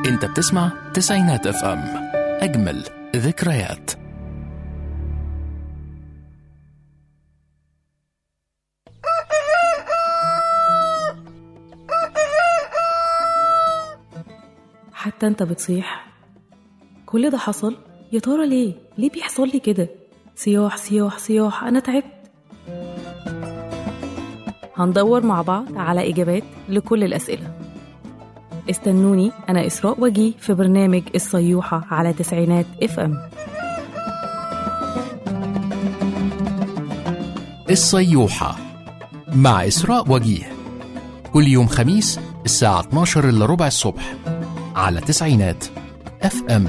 انت بتسمع تسعينات اف ام اجمل ذكريات حتى انت بتصيح كل ده حصل يا ترى ليه ليه بيحصل لي كده صياح صياح صياح انا تعبت هندور مع بعض على اجابات لكل الاسئله استنوني انا اسراء وجي في برنامج الصيوحه على تسعينات اف ام الصيوحة مع إسراء وجيه كل يوم خميس الساعة 12 إلا ربع الصبح على تسعينات اف ام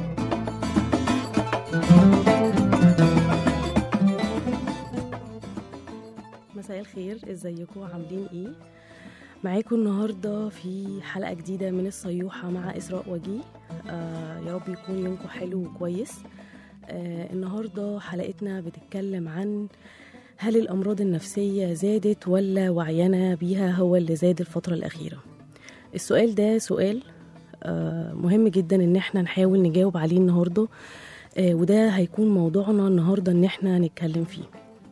مساء الخير ازيكم عاملين ايه معاكم النهارده في حلقه جديده من الصيوحه مع اسراء وجيه آه يا رب يكون يومكم حلو وكويس آه النهارده حلقتنا بتتكلم عن هل الامراض النفسيه زادت ولا وعينا بيها هو اللي زاد الفتره الاخيره السؤال ده سؤال آه مهم جدا ان احنا نحاول نجاوب عليه النهارده آه وده هيكون موضوعنا النهارده ان احنا نتكلم فيه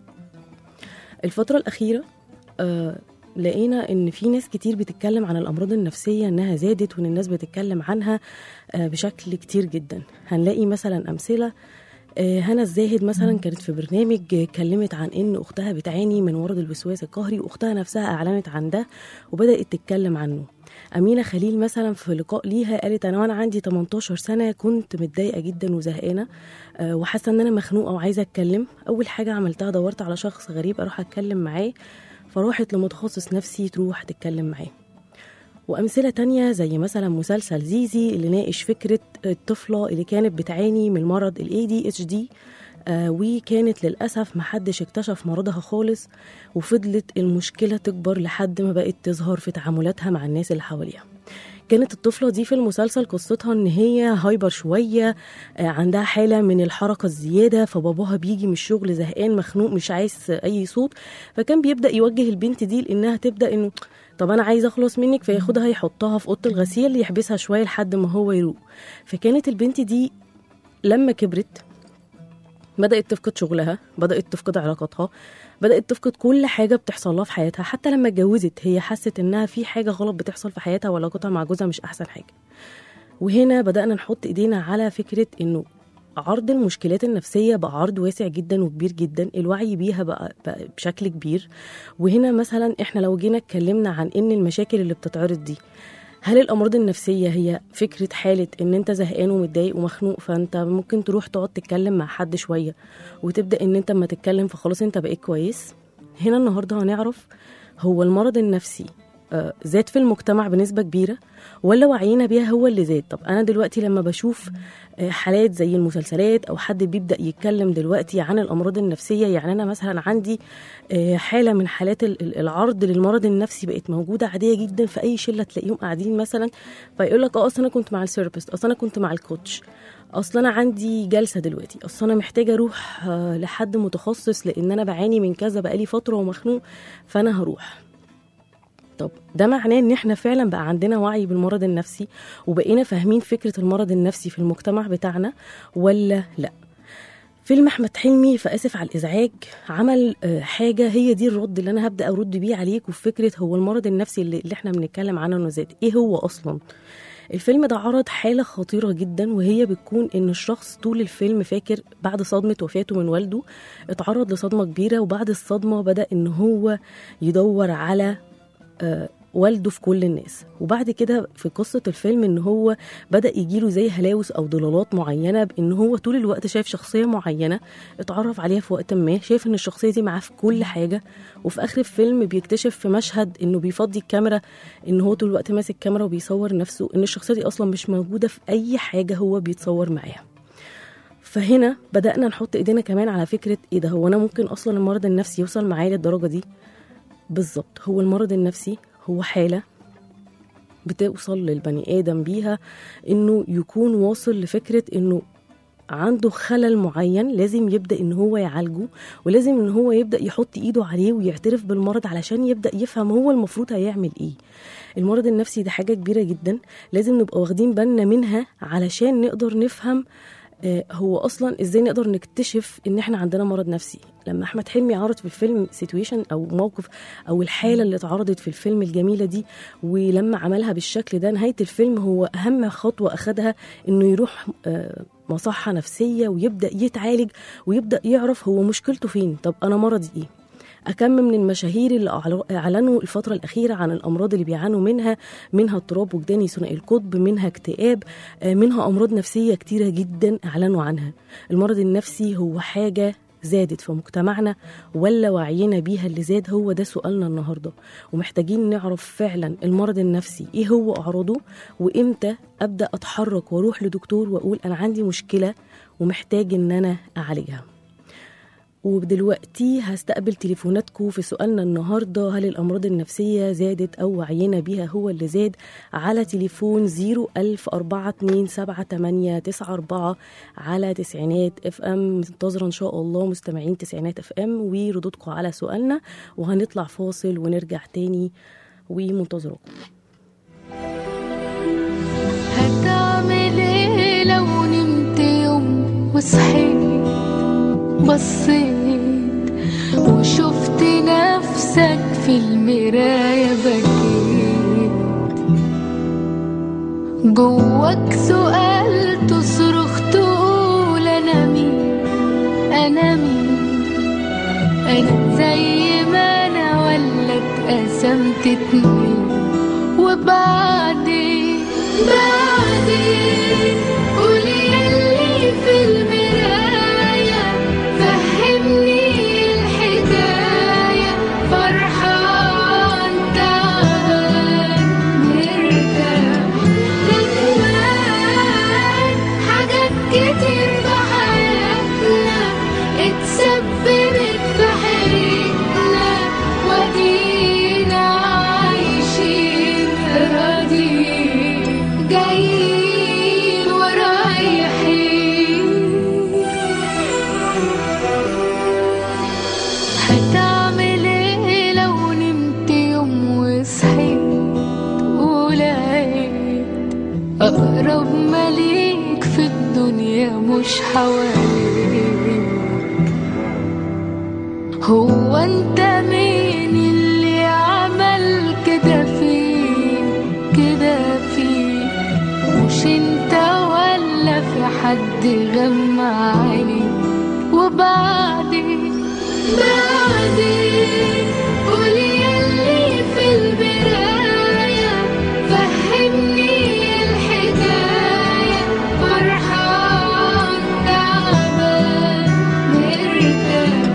الفترة الأخيرة آه لقينا إن في ناس كتير بتتكلم عن الأمراض النفسية إنها زادت وإن الناس بتتكلم عنها آه بشكل كتير جدا هنلاقي مثلا أمثلة آه هنا الزاهد مثلا كانت في برنامج آه، اتكلمت عن ان اختها بتعاني من مرض الوسواس القهري واختها نفسها اعلنت عن ده وبدات تتكلم عنه امينه خليل مثلا في لقاء ليها قالت انا وانا عندي 18 سنه كنت متضايقه جدا وزهقانه آه، وحاسه ان انا مخنوقه وعايزه اتكلم اول حاجه عملتها دورت على شخص غريب اروح اتكلم معاه فروحت لمتخصص نفسي تروح تتكلم معاه وأمثلة تانية زي مثلا مسلسل زيزي اللي ناقش فكرة الطفلة اللي كانت بتعاني من مرض ال ADHD آه وكانت للأسف محدش اكتشف مرضها خالص وفضلت المشكلة تكبر لحد ما بقت تظهر في تعاملاتها مع الناس اللي حواليها كانت الطفلة دي في المسلسل قصتها ان هي هايبر شوية آه، عندها حالة من الحركة الزيادة فباباها بيجي من الشغل زهقان مخنوق مش عايز اي صوت فكان بيبدأ يوجه البنت دي لانها تبدأ انه طب انا عايز اخلص منك فياخدها يحطها في اوضه الغسيل يحبسها شويه لحد ما هو يروق فكانت البنت دي لما كبرت بدأت تفقد شغلها بدأت تفقد علاقاتها بدأت تفقد كل حاجة بتحصل لها في حياتها حتى لما اتجوزت هي حست إنها في حاجة غلط بتحصل في حياتها وعلاقتها مع جوزها مش أحسن حاجة وهنا بدأنا نحط إيدينا على فكرة إنه عرض المشكلات النفسية بقى عرض واسع جدا وكبير جدا الوعي بيها بقى, بقى بشكل كبير وهنا مثلا احنا لو جينا اتكلمنا عن ان المشاكل اللي بتتعرض دي هل الامراض النفسيه هي فكره حاله ان انت زهقان ومتضايق ومخنوق فانت ممكن تروح تقعد تتكلم مع حد شويه وتبدا ان انت اما تتكلم فخلاص انت بقيت كويس هنا النهارده هنعرف هو المرض النفسي آه، زاد في المجتمع بنسبه كبيره ولا وعينا بيها هو اللي زاد طب انا دلوقتي لما بشوف آه، حالات زي المسلسلات او حد بيبدا يتكلم دلوقتي عن الامراض النفسيه يعني انا مثلا عندي آه، حاله من حالات ال- ال- العرض للمرض النفسي بقت موجوده عاديه جدا في اي شله تلاقيهم قاعدين مثلا فيقول لك اه اصل انا كنت مع الثيرابيست اصل انا كنت مع الكوتش اصل انا عندي جلسه دلوقتي اصل انا محتاجه اروح آه، لحد متخصص لان انا بعاني من كذا بقالي فتره ومخنوق فانا هروح طب ده معناه ان احنا فعلا بقى عندنا وعي بالمرض النفسي وبقينا فاهمين فكره المرض النفسي في المجتمع بتاعنا ولا لا فيلم احمد حلمي فاسف على الازعاج عمل آه، حاجه هي دي الرد اللي انا هبدا ارد بيه عليك وفي فكره هو المرض النفسي اللي, اللي احنا بنتكلم عنه انه زاد ايه هو اصلا الفيلم ده عرض حالة خطيرة جدا وهي بتكون إن الشخص طول الفيلم فاكر بعد صدمة وفاته من والده اتعرض لصدمة كبيرة وبعد الصدمة بدأ إن هو يدور على آه، والده في كل الناس وبعد كده في قصة الفيلم ان هو بدأ يجيله زي هلاوس او ضلالات معينة بان هو طول الوقت شايف شخصية معينة اتعرف عليها في وقت ما شايف ان الشخصية دي معاه في كل حاجة وفي اخر الفيلم بيكتشف في مشهد انه بيفضي الكاميرا ان هو طول الوقت ماسك كاميرا وبيصور نفسه ان الشخصية دي اصلا مش موجودة في اي حاجة هو بيتصور معاها فهنا بدأنا نحط ايدينا كمان على فكرة ايه ده هو انا ممكن اصلا المرض النفسي يوصل معايا للدرجة دي بالظبط هو المرض النفسي هو حالة بتوصل للبني آدم بيها إنه يكون واصل لفكرة إنه عنده خلل معين لازم يبدا ان هو يعالجه ولازم ان هو يبدا يحط ايده عليه ويعترف بالمرض علشان يبدا يفهم هو المفروض هيعمل ايه المرض النفسي ده حاجه كبيره جدا لازم نبقى واخدين بالنا منها علشان نقدر نفهم آه، هو اصلا ازاي نقدر نكتشف ان احنا عندنا مرض نفسي لما احمد حلمي عرض في الفيلم سيتويشن او موقف او الحاله اللي اتعرضت في الفيلم الجميله دي ولما عملها بالشكل ده نهايه الفيلم هو اهم خطوه اخدها انه يروح آه، مصحه نفسيه ويبدا يتعالج ويبدا يعرف هو مشكلته فين طب انا مرضي ايه أكم من المشاهير اللي أعلو- أعلنوا الفترة الأخيرة عن الأمراض اللي بيعانوا منها منها اضطراب وجداني ثنائي القطب منها اكتئاب آه، منها أمراض نفسية كتيرة جدا أعلنوا عنها المرض النفسي هو حاجة زادت في مجتمعنا ولا وعينا بيها اللي زاد هو ده سؤالنا النهارده ومحتاجين نعرف فعلا المرض النفسي ايه هو اعراضه وامتى ابدا اتحرك واروح لدكتور واقول انا عندي مشكله ومحتاج ان انا اعالجها ودلوقتي هستقبل تليفوناتكم في سؤالنا النهارده هل الامراض النفسيه زادت او وعينا بيها هو اللي زاد على تليفون 010427894 على تسعينات اف ام منتظره ان شاء الله مستمعين تسعينات اف ام وردودكم على سؤالنا وهنطلع فاصل ونرجع تاني ومنتظركم هتعمل ايه لو نمت يوم وصحيت بصيت وشفت نفسك في المراية بكيت جواك سؤال تصرخ تقول انا مين انا مين انا زي ما انا ولا اتقسمت اتنين وبعدين بعدين قولي يلي في المراية فهمني الحكاية فرحان تعبان مرتاح ندمان حاجات كتير في حياتنا اتسببت في حياتنا ودينا عايشين راضيين جايين ورايحين هتعمل ايه لو نمت يوم وصحيت ولقيت أقرب مليك في الدنيا مش حواليك هو انت مين اللي عمل كده فيك كده فيك مش انت ولا في حد غمى عينيك وبعدين بعدين قولي يلي في البداية فهمني الحكاية فرحان تعبان مرتاح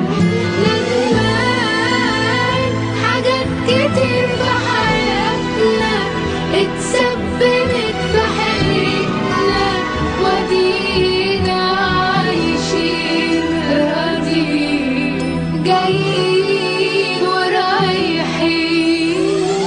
ندمان حاجات كتير في حياتنا اتسببت في حياتنا ودينا عايشين راضيين جايين ورايحين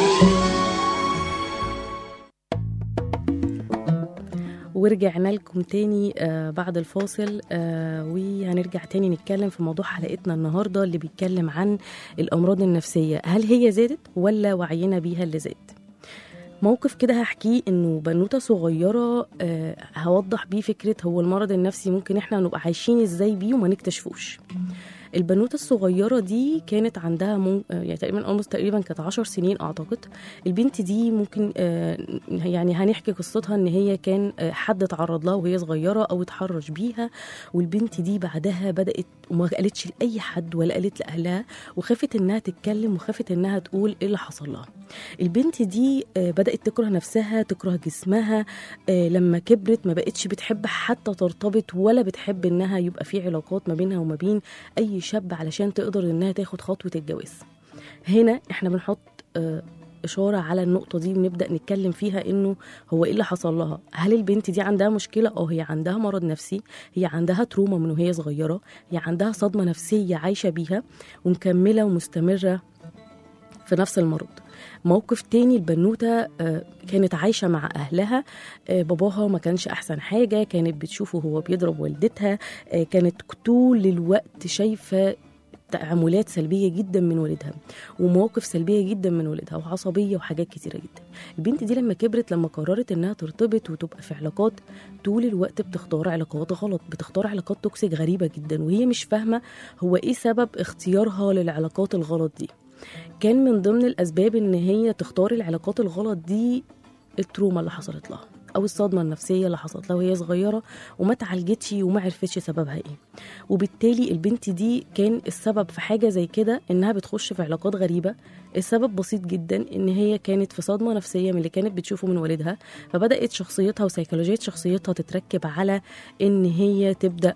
ورجعنا لكم تاني آه بعد الفاصل آه وهنرجع تاني نتكلم في موضوع حلقتنا النهارده اللي بيتكلم عن الامراض النفسيه هل هي زادت ولا وعينا بيها اللي زاد موقف كده هحكيه انه بنوته صغيره آه هوضح بيه فكره هو المرض النفسي ممكن احنا نبقى عايشين ازاي بيه وما نكتشفوش البنوته الصغيره دي كانت عندها مم... آه، يعني تقريبا almost تقريبا كانت عشر سنين اعتقد البنت دي ممكن آه، يعني هنحكي قصتها ان هي كان آه، حد اتعرض لها وهي صغيره او اتحرش بيها والبنت دي بعدها بدات وما قالتش لاي حد ولا قالت لاهلها وخافت انها تتكلم وخافت انها تقول ايه اللي حصل لها البنت دي آه، بدات تكره نفسها تكره جسمها آه، لما كبرت ما بقتش بتحب حتى ترتبط ولا بتحب انها يبقى في علاقات ما بينها وما بين اي شاب علشان تقدر انها تاخد خطوه الجواز هنا احنا بنحط آه، إشارة على النقطة دي ونبدأ نتكلم فيها إنه هو إيه اللي حصل لها؟ هل البنت دي عندها مشكلة؟ أه هي عندها مرض نفسي، هي عندها تروما من وهي صغيرة، هي عندها صدمة نفسية عايشة بيها ومكملة ومستمرة في نفس المرض موقف تاني البنوتة آه، كانت عايشة مع أهلها آه، باباها ما كانش أحسن حاجة كانت بتشوفه هو بيضرب والدتها آه، كانت طول الوقت شايفة تعاملات سلبية جدا من والدها ومواقف سلبية جدا من والدها وعصبية وحاجات كتيرة جدا البنت دي لما كبرت لما قررت انها ترتبط وتبقى في علاقات طول الوقت بتختار علاقات غلط بتختار علاقات توكسيك غريبة جدا وهي مش فاهمة هو ايه سبب اختيارها للعلاقات الغلط دي كان من ضمن الاسباب ان هي تختار العلاقات الغلط دي التروما اللي حصلت لها او الصدمه النفسيه اللي حصلت لها وهي صغيره وما اتعالجتش وما عرفتش سببها ايه وبالتالي البنت دي كان السبب في حاجه زي كده انها بتخش في علاقات غريبه السبب بسيط جدا ان هي كانت في صدمه نفسيه من اللي كانت بتشوفه من والدها فبدات شخصيتها وسيكولوجيه شخصيتها تتركب على ان هي تبدا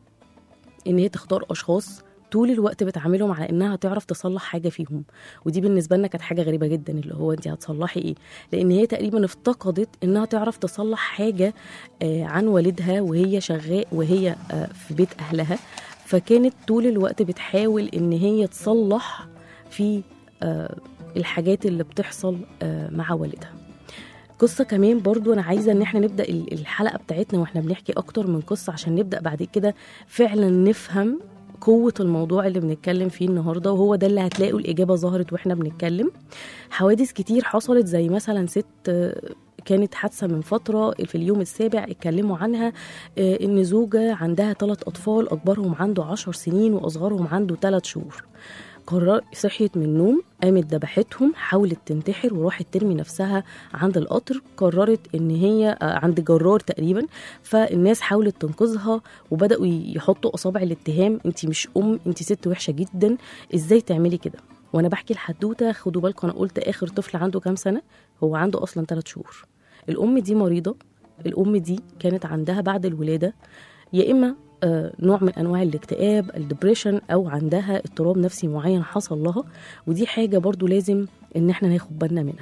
ان هي تختار اشخاص طول الوقت بتعاملهم على انها تعرف تصلح حاجه فيهم ودي بالنسبه لنا كانت حاجه غريبه جدا اللي هو انت هتصلحي ايه لان هي تقريبا افتقدت انها تعرف تصلح حاجه آه، عن والدها وهي شغاء وهي آه، في بيت اهلها فكانت طول الوقت بتحاول ان هي تصلح في آه، الحاجات اللي بتحصل آه، مع والدها قصة كمان برضو أنا عايزة إن احنا نبدأ ال- الحلقة بتاعتنا وإحنا بنحكي أكتر من قصة عشان نبدأ بعد كده فعلا نفهم قوة الموضوع اللي بنتكلم فيه النهاردة وهو ده اللي هتلاقوا الإجابة ظهرت وإحنا بنتكلم حوادث كتير حصلت زي مثلا ست آه، كانت حادثة من فترة في اليوم السابع اتكلموا عنها آه، إن زوجة عندها ثلاث أطفال أكبرهم عنده عشر سنين وأصغرهم عنده ثلاث شهور قرر صحيت من النوم قامت ذبحتهم حاولت تنتحر وراحت ترمي نفسها عند القطر قررت ان هي آه، عند جرار تقريبا فالناس حاولت تنقذها وبداوا يحطوا اصابع الاتهام انت مش ام انت ست وحشه جدا ازاي تعملي كده وانا بحكي الحدوته خدوا بالكم انا قلت اخر طفل عنده كام سنه هو عنده اصلا 3 شهور الام دي مريضه الام دي كانت عندها بعد الولاده يا اما آه، نوع من انواع الاكتئاب الدبريشن او عندها اضطراب نفسي معين حصل لها ودي حاجه برضو لازم ان احنا ناخد بالنا منها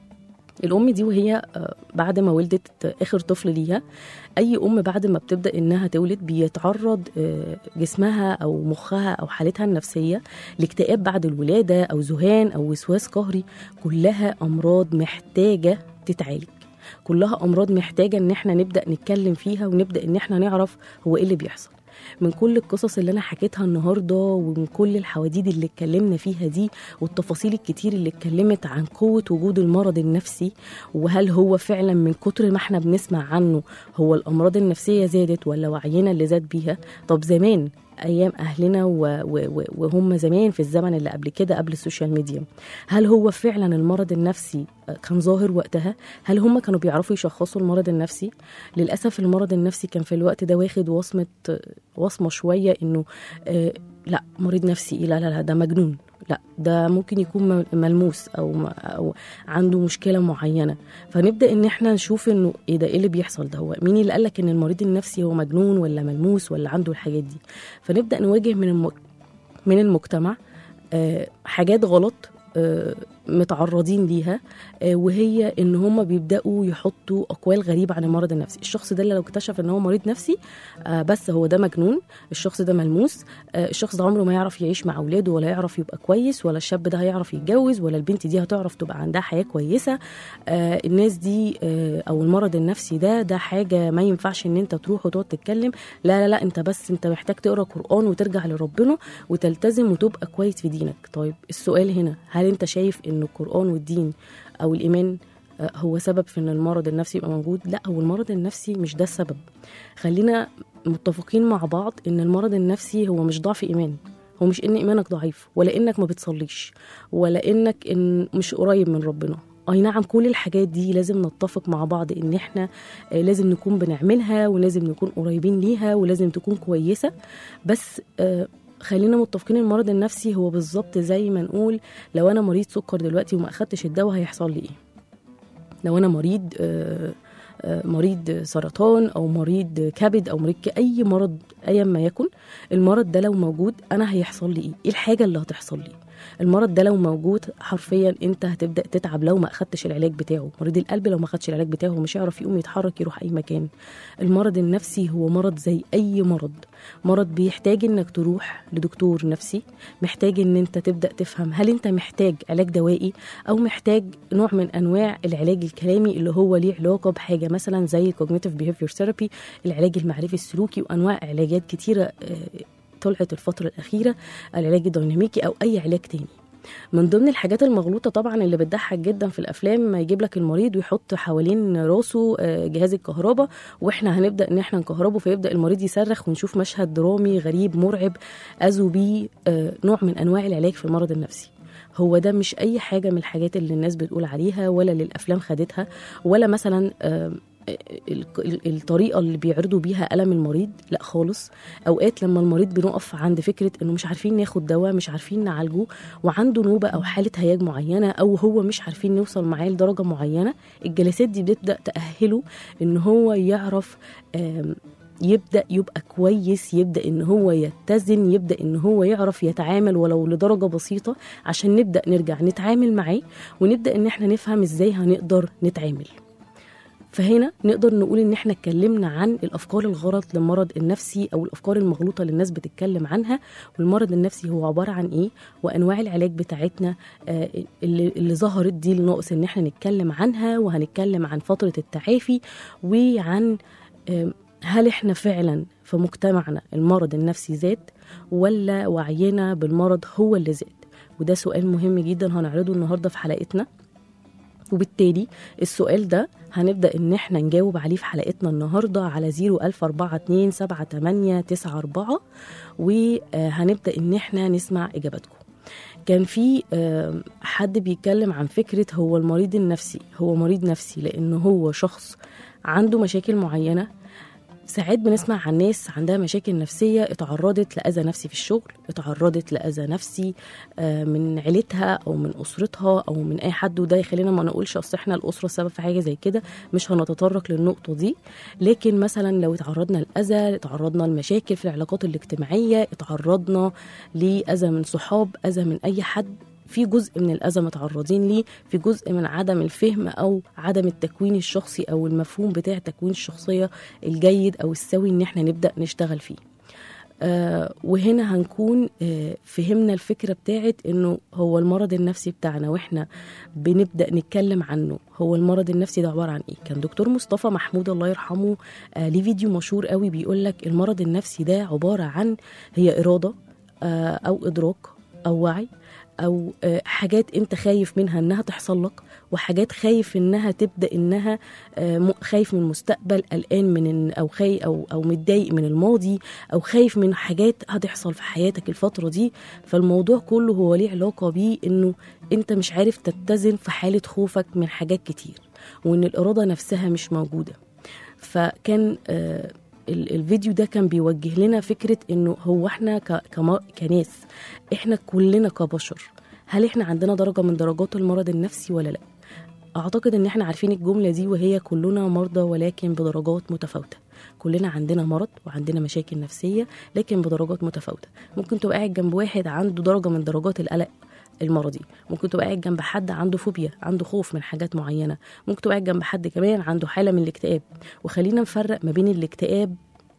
الام دي وهي آه، بعد ما ولدت اخر طفل ليها اي ام بعد ما بتبدا انها تولد بيتعرض آه، جسمها او مخها او حالتها النفسيه لاكتئاب بعد الولاده او ذهان او وسواس قهري كلها امراض محتاجه تتعالج كلها امراض محتاجه ان احنا نبدا نتكلم فيها ونبدا ان احنا نعرف هو ايه اللي بيحصل من كل القصص اللي انا حكيتها النهارده ومن كل الحواديت اللي اتكلمنا فيها دي والتفاصيل الكتير اللي اتكلمت عن قوه وجود المرض النفسي وهل هو فعلا من كتر ما احنا بنسمع عنه هو الامراض النفسيه زادت ولا وعينا اللي زاد بيها طب زمان ايام اهلنا و... و... و... وهم زمان في الزمن اللي قبل كده قبل السوشيال ميديا هل هو فعلا المرض النفسي كان ظاهر وقتها هل هم كانوا بيعرفوا يشخصوا المرض النفسي للاسف المرض النفسي كان في الوقت ده واخد وصمه وصمه شويه انه آه لا مريض نفسي إيه؟ لا لا لا ده مجنون لا ده ممكن يكون م- ملموس او م- او عنده مشكله معينه فنبدا ان احنا نشوف انه ايه ده ايه اللي بيحصل ده هو مين اللي قالك ان المريض النفسي هو مجنون ولا ملموس ولا عنده الحاجات دي فنبدا نواجه من الم... من المجتمع آه، حاجات غلط آه، متعرضين ليها آه، وهي ان هم بيبداوا يحطوا اقوال غريبه عن المرض النفسي الشخص ده اللي لو اكتشف ان هو مريض نفسي آه، بس هو ده مجنون الشخص ده ملموس آه، الشخص ده عمره ما يعرف يعيش مع اولاده ولا يعرف يبقى كويس ولا الشاب ده هيعرف يتجوز ولا البنت دي هتعرف تبقى عندها حياه كويسه آه، الناس دي آه، او المرض النفسي ده ده حاجه ما ينفعش ان انت تروح وتقعد تتكلم لا لا لا انت بس انت محتاج تقرا قران وترجع لربنا وتلتزم وتبقى كويس في دينك طيب السؤال هنا هل انت شايف ان القران والدين او الايمان آه، هو سبب في ان المرض النفسي يبقى موجود لا هو المرض النفسي مش ده السبب خلينا متفقين مع بعض ان المرض النفسي هو مش ضعف ايمان هو مش ان ايمانك ضعيف ولا انك ما بتصليش ولا انك إن مش قريب من ربنا اي نعم كل الحاجات دي لازم نتفق مع بعض ان احنا آه، لازم نكون بنعملها ولازم نكون قريبين ليها ولازم تكون كويسه بس آه، خلينا متفقين المرض النفسي هو بالظبط زي ما نقول لو انا مريض سكر دلوقتي وما اخدتش الدواء هيحصل لي ايه لو انا مريض آه، آه، مريض سرطان او مريض كبد او مريض ك- اي مرض ايا ما يكن المرض ده لو موجود انا هيحصل لي ايه ايه الحاجه اللي هتحصل لي المرض ده لو موجود حرفيا انت هتبدا تتعب لو ما اخدتش العلاج بتاعه مريض القلب لو ما اخدش العلاج بتاعه مش هيعرف يقوم يتحرك يروح اي مكان المرض النفسي هو مرض زي اي مرض مرض بيحتاج انك تروح لدكتور نفسي محتاج ان انت تبدا تفهم هل انت محتاج علاج دوائي او محتاج نوع من انواع العلاج الكلامي اللي هو ليه علاقه بحاجه مثلا زي cognitive behavior therapy العلاج المعرفي السلوكي وانواع علاجات كتيره آه، طلعت الفتره الاخيره العلاج الديناميكي او اي علاج تاني من ضمن الحاجات المغلوطه طبعا اللي بتضحك جدا في الافلام ما يجيب لك المريض ويحط حوالين راسه آه، جهاز الكهرباء واحنا هنبدا ان احنا نكهربه فيبدا المريض يصرخ ونشوف مشهد درامي غريب مرعب اذوا بيه آه، نوع من انواع العلاج في المرض النفسي هو ده مش اي حاجه من الحاجات اللي الناس بتقول عليها ولا اللي الافلام خدتها ولا مثلا آه، ال- ال- الطريقه اللي بيعرضوا بيها الم المريض لا خالص اوقات لما المريض بنقف عند فكره انه مش عارفين ناخد دواء مش عارفين نعالجه وعنده نوبه او حاله هياج معينه او هو مش عارفين نوصل معاه لدرجه معينه الجلسات دي بتبدا تاهله ان هو يعرف آم، يبدا يبقى كويس يبدا ان هو يتزن يبدا ان هو يعرف يتعامل ولو لدرجه بسيطه عشان نبدا نرجع نتعامل معاه ونبدا ان احنا نفهم ازاي هنقدر نتعامل فهنا نقدر نقول ان احنا اتكلمنا عن الافكار الغلط للمرض النفسي او الافكار المغلوطه اللي الناس بتتكلم عنها والمرض النفسي هو عباره عن ايه وانواع العلاج بتاعتنا آه، اللي, اللي ظهرت دي اللي ناقص ان احنا نتكلم عنها وهنتكلم عن فتره التعافي وعن آه، هل احنا فعلا في مجتمعنا المرض النفسي زاد ولا وعينا بالمرض هو اللي زاد وده سؤال مهم جدا هنعرضه النهارده في حلقتنا وبالتالي السؤال ده هنبدا ان احنا نجاوب عليه في حلقتنا النهارده على 01042 وهنبدا ان احنا نسمع اجاباتكم كان في آم، حد بيتكلم عن فكره هو المريض النفسي هو مريض نفسي لان هو شخص عنده مشاكل معينه ساعات بنسمع عن ناس عندها مشاكل نفسية اتعرضت لأذى نفسي في الشغل اتعرضت لأذى نفسي آه، من عيلتها أو من أسرتها أو من أي حد وده يخلينا ما نقولش أصل إحنا الأسرة السبب في حاجة زي كده مش هنتطرق للنقطة دي لكن مثلا لو اتعرضنا لأذى اتعرضنا لمشاكل في العلاقات الاجتماعية اتعرضنا لأذى من صحاب أذى من أي حد في جزء من الأذى متعرضين ليه في جزء من عدم الفهم أو عدم التكوين الشخصي أو المفهوم بتاع تكوين الشخصية الجيد أو السوي إن احنا نبدأ نشتغل فيه آه وهنا هنكون آه فهمنا الفكرة بتاعت إنه هو المرض النفسي بتاعنا وإحنا بنبدأ نتكلم عنه هو المرض النفسي ده عبارة عن إيه كان دكتور مصطفى محمود الله يرحمه آه ليه فيديو مشهور قوي بيقول لك المرض النفسي ده عبارة عن هي إرادة آه أو إدراك أو وعي او آه، حاجات انت خايف منها انها تحصل لك وحاجات خايف انها تبدا انها آه، م- خايف من المستقبل قلقان من إن- او خاي او او متضايق من الماضي او خايف من حاجات هتحصل في حياتك الفتره دي فالموضوع كله هو ليه علاقه بيه انه انت مش عارف تتزن في حاله خوفك من حاجات كتير وان الاراده نفسها مش موجوده فكان آه، ال- الفيديو ده كان بيوجه لنا فكرة انه هو احنا ك- كما- كناس احنا كلنا كبشر هل احنا عندنا درجة من درجات المرض النفسي ولا لا اعتقد ان احنا عارفين الجملة دي وهي كلنا مرضى ولكن بدرجات متفاوتة كلنا عندنا مرض وعندنا مشاكل نفسية لكن بدرجات متفاوتة ممكن تبقى قاعد جنب واحد عنده درجة من درجات القلق المرضي ممكن تبقى قاعد جنب حد عنده فوبيا عنده خوف من حاجات معينة ممكن تبقى قاعد جنب حد كمان عنده حالة من الاكتئاب وخلينا نفرق ما بين الاكتئاب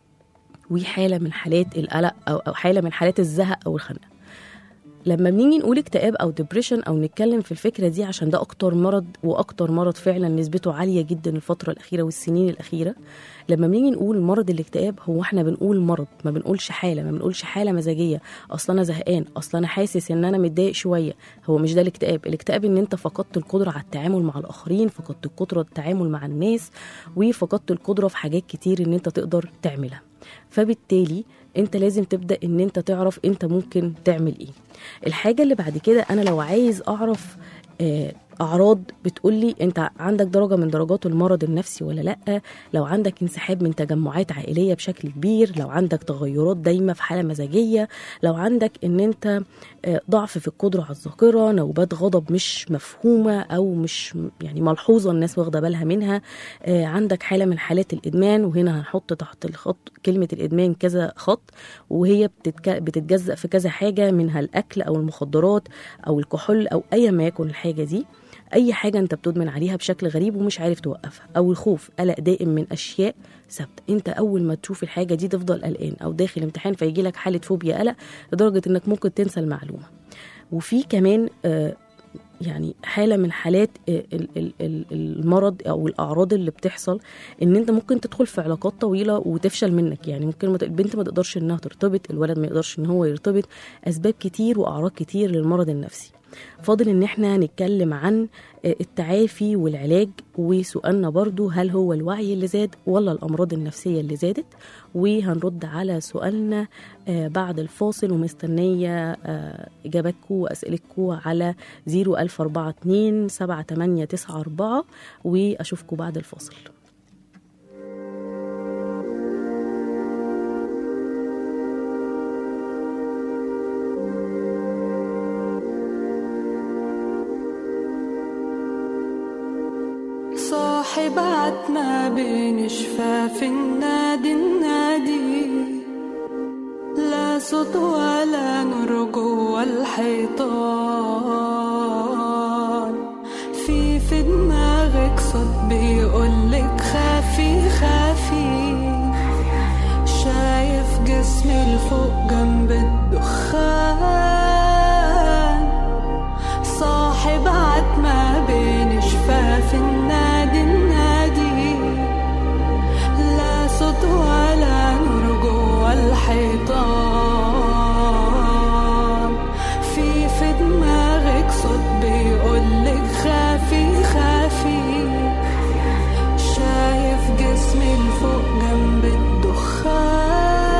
وحالة من حالات القلق أو أو حالة من حالات الزهق أو الخنقة لما بنيجي نقول اكتئاب او ديبريشن او نتكلم في الفكره دي عشان ده اكتر مرض واكتر مرض فعلا نسبته عاليه جدا الفتره الاخيره والسنين الاخيره لما بنيجي نقول مرض الاكتئاب هو احنا بنقول مرض ما بنقولش حاله ما بنقولش حاله مزاجيه اصل انا زهقان اصل انا حاسس ان انا متضايق شويه هو مش ده الاكتئاب الاكتئاب ان انت فقدت القدره على التعامل مع الاخرين فقدت القدره التعامل مع الناس وفقدت القدره في حاجات كتير ان انت تقدر تعملها فبالتالي انت لازم تبدا ان انت تعرف انت ممكن تعمل ايه الحاجه اللي بعد كده انا لو عايز اعرف آه اعراض بتقولي انت عندك درجه من درجات المرض النفسي ولا لا لو عندك انسحاب من تجمعات عائليه بشكل كبير لو عندك تغيرات دايمه في حاله مزاجيه لو عندك ان انت آه، ضعف في القدره على الذاكره نوبات غضب مش مفهومه او مش يعني ملحوظه الناس واخده بالها منها آه، عندك حاله من حالات الادمان وهنا هنحط تحت الخط كلمه الادمان كذا خط وهي بتتك... بتتجزأ في كذا حاجه منها الاكل او المخدرات او الكحول او ايا ما يكن الحاجه دي اي حاجه انت بتدمن عليها بشكل غريب ومش عارف توقفها او الخوف قلق دائم من اشياء ثابته انت اول ما تشوف الحاجه دي تفضل قلقان او داخل امتحان فيجي لك حاله فوبيا قلق لدرجه انك ممكن تنسى المعلومه وفي كمان آه، يعني حاله من حالات آه، ال- ال- ال- المرض او الاعراض اللي بتحصل ان انت ممكن تدخل في علاقات طويله وتفشل منك يعني ممكن ما ت- البنت ما تقدرش انها ترتبط الولد ما يقدرش ان هو يرتبط اسباب كتير واعراض كتير للمرض النفسي فاضل ان احنا نتكلم عن آه، التعافي والعلاج وسؤالنا برضو هل هو الوعي اللي زاد ولا الامراض النفسيه اللي زادت وهنرد على سؤالنا آه، بعد الفاصل ومستنيه آه، اجاباتكم واسئلتكم على 01042 7894 واشوفكم بعد الفاصل صاحب عتمة بين شفاف النادي النادي لا صوت ولا نور جوا الحيطان في في دماغك صوت بيقولك خافي خافي شايف جسمي لفوق جنب الدخان صاحب عتمة بين شفاف النادي النادي لا صوت ولا نور جوا الحيطان في في دماغك صوت بيقولك خافي خافي شايف جسمي لفوق جنب الدخان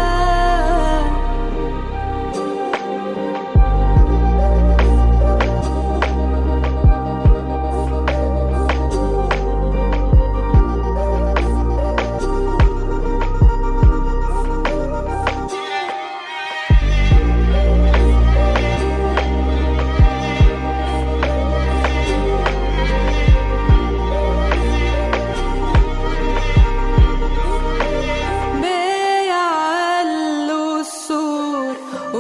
بيعلوا السور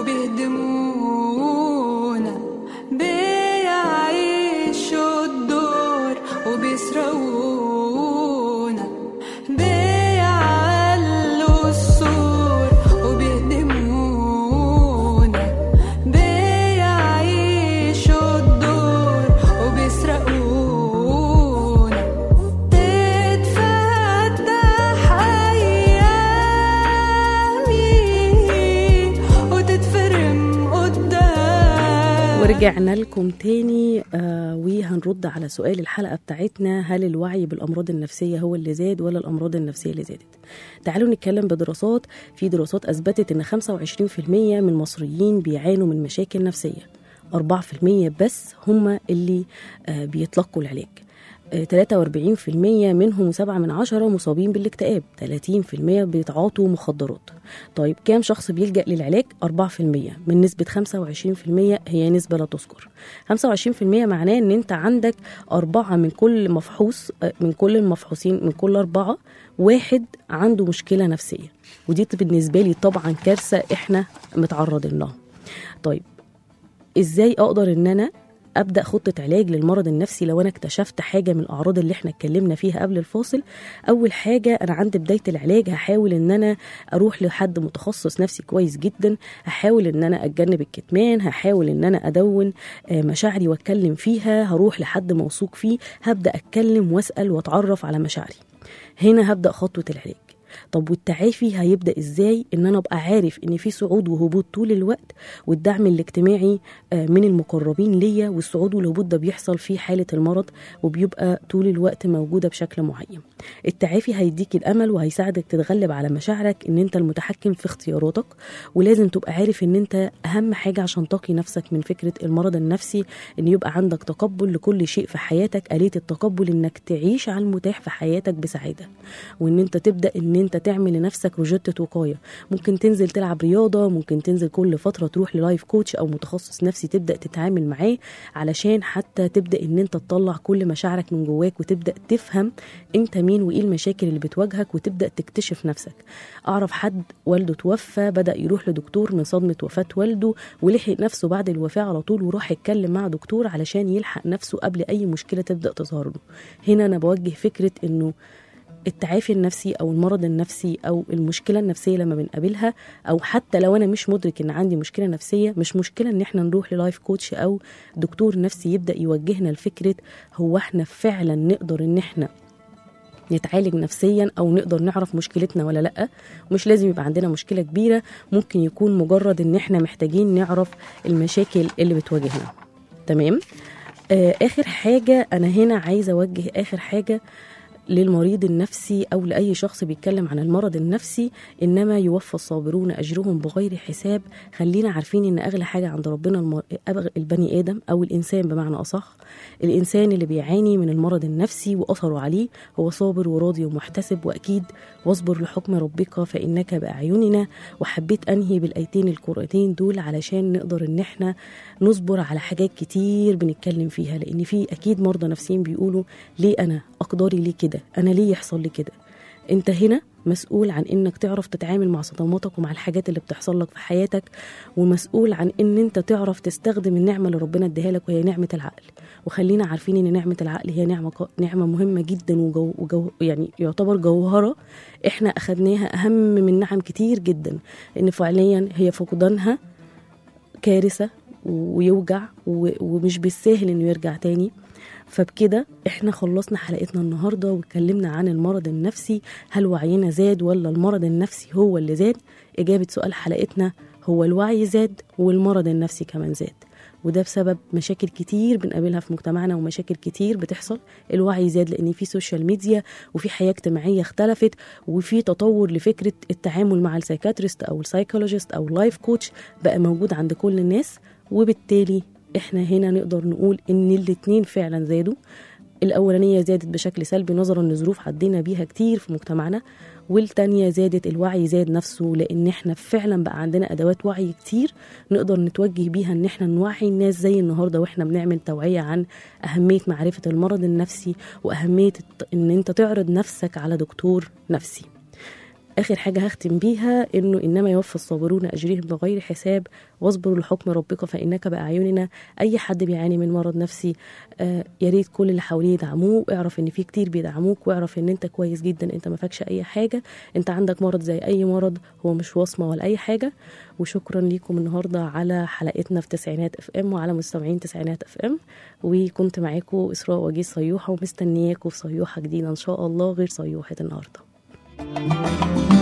وبيهدمونا بيعيشوا الدور وبيسرقونا بيعلوا السور وبيهدمونا بيعيشوا الدور وبيسرقونا تتفتح أيامي وتتفرم قدام ورجعنا لكم تاني آه وهنرد على سؤال الحلقة بتاعتنا هل الوعي بالأمراض النفسية هو اللي زاد ولا الأمراض النفسية اللي زادت تعالوا نتكلم بدراسات في دراسات أثبتت أن 25% من المصريين بيعانوا من مشاكل نفسية 4% بس هم اللي آه بيتلقوا العلاج آه، 43% منهم وسبعة من عشرة مصابين بالاكتئاب 30% بيتعاطوا مخدرات طيب كام شخص بيلجأ للعلاج 4% من نسبة 25% هي نسبة لا تذكر 25% معناه ان انت عندك أربعة من كل مفحوص آه، من كل المفحوصين من كل أربعة واحد عنده مشكلة نفسية ودي بالنسبة لي طبعا كارثة احنا متعرضين لها طيب ازاي اقدر ان انا ابدا خطه علاج للمرض النفسي لو انا اكتشفت حاجه من الاعراض اللي احنا اتكلمنا فيها قبل الفاصل اول حاجه انا عند بدايه العلاج هحاول ان انا اروح لحد متخصص نفسي كويس جدا هحاول ان انا اتجنب الكتمان هحاول ان انا ادون آه، مشاعري واتكلم فيها هروح لحد موثوق فيه هبدا اتكلم واسال واتعرف على مشاعري هنا هبدا خطوه العلاج طب والتعافي هيبدا ازاي ان انا ابقى عارف ان في صعود وهبوط طول الوقت والدعم الاجتماعي آه، من المقربين ليا والصعود والهبوط ده بيحصل في حاله المرض وبيبقى طول الوقت موجوده بشكل معين التعافي هيديك الامل وهيساعدك تتغلب على مشاعرك ان انت المتحكم في اختياراتك ولازم تبقى عارف ان انت اهم حاجه عشان تقي نفسك من فكره المرض النفسي ان يبقى عندك تقبل لكل شيء في حياتك آلية التقبل انك تعيش على المتاح في حياتك بسعاده وان انت تبدا ان انت تعمل لنفسك روجيتة وقايه ممكن تنزل تلعب رياضه ممكن تنزل كل فتره تروح للايف كوتش او متخصص نفسي تبدا تتعامل معاه علشان حتى تبدا ان انت تطلع كل مشاعرك من جواك وتبدا تفهم انت مين وايه المشاكل اللي بتواجهك وتبدا تكتشف نفسك اعرف حد والده توفى بدا يروح لدكتور من صدمه وفاه والده ولحق نفسه بعد الوفاه على طول وراح يتكلم مع دكتور علشان يلحق نفسه قبل اي مشكله تبدا تظهر له هنا انا بوجه فكره انه التعافي النفسي او المرض النفسي او المشكله النفسيه لما بنقابلها او حتى لو انا مش مدرك ان عندي مشكله نفسيه مش مشكله ان احنا نروح للايف كوتش او دكتور نفسي يبدا يوجهنا لفكره هو احنا فعلا نقدر ان احنا نتعالج نفسيا او نقدر نعرف مشكلتنا ولا لا مش لازم يبقى عندنا مشكله كبيره ممكن يكون مجرد ان احنا محتاجين نعرف المشاكل اللي بتواجهنا تمام آه اخر حاجه انا هنا عايزه اوجه اخر حاجه للمريض النفسي او لاي شخص بيتكلم عن المرض النفسي انما يوفى الصابرون اجرهم بغير حساب خلينا عارفين ان اغلى حاجه عند ربنا المر... أبغ- البني ادم او الانسان بمعنى اصح الانسان اللي بيعاني من المرض النفسي واثره عليه هو صابر وراضي ومحتسب واكيد واصبر لحكم ربك فانك باعيننا وحبيت انهي بالايتين القرآتين دول علشان نقدر ان احنا نصبر على حاجات كتير بنتكلم فيها لان في اكيد مرضى نفسيين بيقولوا ليه انا اقداري ليه كده انا ليه يحصل لي كده انت هنا مسؤول عن انك تعرف تتعامل مع صدماتك ومع الحاجات اللي بتحصل لك في حياتك ومسؤول عن ان انت تعرف تستخدم النعمه اللي ربنا اديها لك وهي نعمه العقل وخلينا عارفين ان نعمه العقل هي نعمه ق- نعمه مهمه جدا وجو, وجو يعني يعتبر جوهره احنا اخدناها اهم من نعم كتير جدا لان فعليا هي فقدانها كارثه ويوجع و- ومش بالساهل انه يرجع تاني فبكده احنا خلصنا حلقتنا النهارده واتكلمنا عن المرض النفسي هل وعينا زاد ولا المرض النفسي هو اللي زاد اجابه سؤال حلقتنا هو الوعي زاد والمرض النفسي كمان زاد وده بسبب مشاكل كتير بنقابلها في مجتمعنا ومشاكل كتير بتحصل الوعي زاد لان في سوشيال ميديا وفي حياه اجتماعيه اختلفت وفي تطور لفكره التعامل مع السايكاتريست او السايكولوجيست او اللايف كوتش بقى موجود عند كل الناس وبالتالي احنا هنا نقدر نقول ان الاتنين فعلا زادوا الأولانية زادت بشكل سلبي نظرا لظروف عدينا بيها كتير في مجتمعنا والتانية زادت الوعي زاد نفسه لأن احنا فعلا بقى عندنا أدوات وعي كتير نقدر نتوجه بيها إن احنا نوعي الناس زي النهاردة واحنا بنعمل توعية عن أهمية معرفة المرض النفسي وأهمية الت- إن أنت تعرض نفسك على دكتور نفسي اخر حاجه هختم بيها انه انما يوفى الصابرون اجرهم بغير حساب واصبروا لحكم ربك فانك باعيننا اي حد بيعاني من مرض نفسي آه يا ريت كل اللي حواليه يدعموه اعرف ان في كتير بيدعموك واعرف ان انت كويس جدا انت ما فاكش اي حاجه انت عندك مرض زي اي مرض هو مش وصمه ولا اي حاجه وشكرا ليكم النهارده على حلقتنا في تسعينات اف ام وعلى مستمعين تسعينات اف ام وكنت معاكم اسراء وجيه صيوحه ومستنياكم في صيوحه جديده ان شاء الله غير صيوحه النهارده